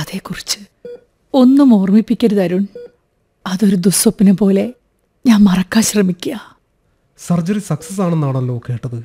അതേക്കുറിച്ച് ഒന്നും ഓർമ്മിപ്പിക്കരുത് അരുൺ അതൊരു ദുസ്വപ്നം പോലെ ഞാൻ മറക്കാൻ ശ്രമിക്കുക സർജറി സക്സസ് ആണെന്നാണല്ലോ കേട്ടത്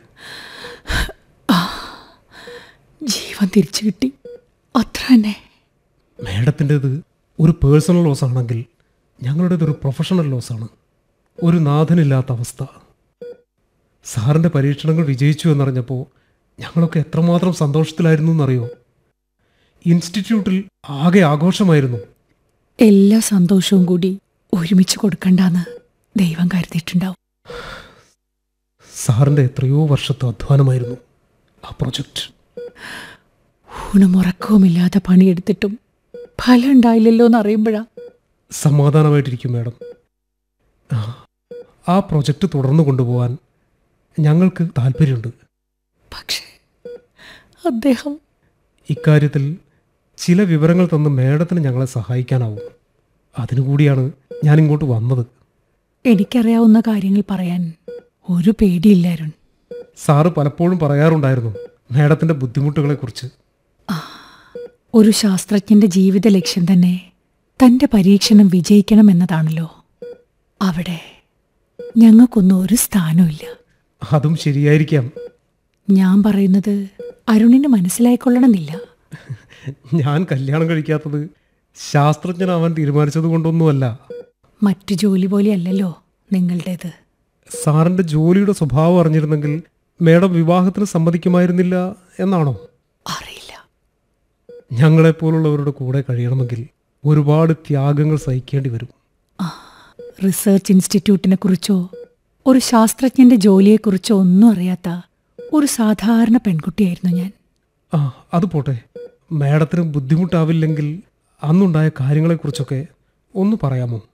ജീവൻ തിരിച്ചു കിട്ടി അത്ര തന്നെ മേഡത്തിൻ്റെത് ഒരു പേഴ്സണൽ ലോസ് ആണെങ്കിൽ ഞങ്ങളുടേത് ഒരു പ്രൊഫഷണൽ ലോസ് ആണ് ഒരു നാഥനില്ലാത്ത അവസ്ഥ സാറിൻ്റെ പരീക്ഷണങ്ങൾ വിജയിച്ചു എന്നറിഞ്ഞപ്പോൾ ഞങ്ങളൊക്കെ എത്രമാത്രം സന്തോഷത്തിലായിരുന്നു എന്നറിയോ ഇൻസ്റ്റിറ്റ്യൂട്ടിൽ ആകെ ആഘോഷമായിരുന്നു എല്ലാ സന്തോഷവും കൂടി ഒരുമിച്ച് കൊടുക്കണ്ടെന്ന് ദൈവം കരുതിയിട്ടുണ്ടാവും സാറിൻ്റെ എത്രയോ വർഷത്തെ അധ്വാനമായിരുന്നു ആ പ്രൊജക്റ്റ് ഊണുമുറക്കവുമില്ലാതെ പണിയെടുത്തിട്ടും ഫലം ഉണ്ടായില്ലല്ലോ എന്ന് അറിയുമ്പോഴാ സമാധാനമായിട്ടിരിക്കും മാഡം ആ, ആ പ്രൊജക്റ്റ് തുടർന്നു കൊണ്ടുപോകാൻ ഞങ്ങൾക്ക് താല്പര്യമുണ്ട് പക്ഷേ അദ്ദേഹം ഇക്കാര്യത്തിൽ ചില വിവരങ്ങൾ തന്ന് മേഡത്തിന് ഞങ്ങളെ സഹായിക്കാനാവും അതിനുകൂടിയാണ് ഞാൻ ഇങ്ങോട്ട് വന്നത് എനിക്കറിയാവുന്ന കാര്യങ്ങൾ പറയാൻ ഒരു പേടിയില്ല അരുൺ സാറ് പലപ്പോഴും പറയാറുണ്ടായിരുന്നു മേഡത്തിൻ്റെ ബുദ്ധിമുട്ടുകളെക്കുറിച്ച് ഒരു ശാസ്ത്രജ്ഞന്റെ ജീവിത ലക്ഷ്യം തന്നെ തന്റെ പരീക്ഷണം വിജയിക്കണം എന്നതാണല്ലോ അവിടെ ഞങ്ങൾക്കൊന്നും ഒരു സ്ഥാനമില്ല അതും ശരിയായിരിക്കാം ഞാൻ പറയുന്നത് അരുണിന് മനസ്സിലായിക്കൊള്ളണമെന്നില്ല ഞാൻ കല്യാണം കഴിക്കാത്തത് ശാസ്ത്രജ്ഞനാവാൻ തീരുമാനിച്ചത് കൊണ്ടൊന്നുമല്ല മറ്റു ജോലി പോലെയല്ലല്ലോ നിങ്ങളുടേത് സാറിൻ്റെ ജോലിയുടെ സ്വഭാവം അറിഞ്ഞിരുന്നെങ്കിൽ മേഡം വിവാഹത്തിന് സമ്മതിക്കുമായിരുന്നില്ല എന്നാണോ അറിയില്ല ഞങ്ങളെപ്പോലുള്ളവരുടെ കൂടെ കഴിയണമെങ്കിൽ ഒരുപാട് ത്യാഗങ്ങൾ സഹിക്കേണ്ടി വരും റിസർച്ച് ഇൻസ്റ്റിറ്റ്യൂട്ടിനെ കുറിച്ചോ ഒരു ശാസ്ത്രജ്ഞന്റെ ജോലിയെക്കുറിച്ചോ ഒന്നും അറിയാത്ത ഒരു സാധാരണ പെൺകുട്ടിയായിരുന്നു ഞാൻ ആ അത് പോട്ടെ മേഡത്തിന് ബുദ്ധിമുട്ടാവില്ലെങ്കിൽ അന്നുണ്ടായ കാര്യങ്ങളെക്കുറിച്ചൊക്കെ ഒന്ന് പറയാമോ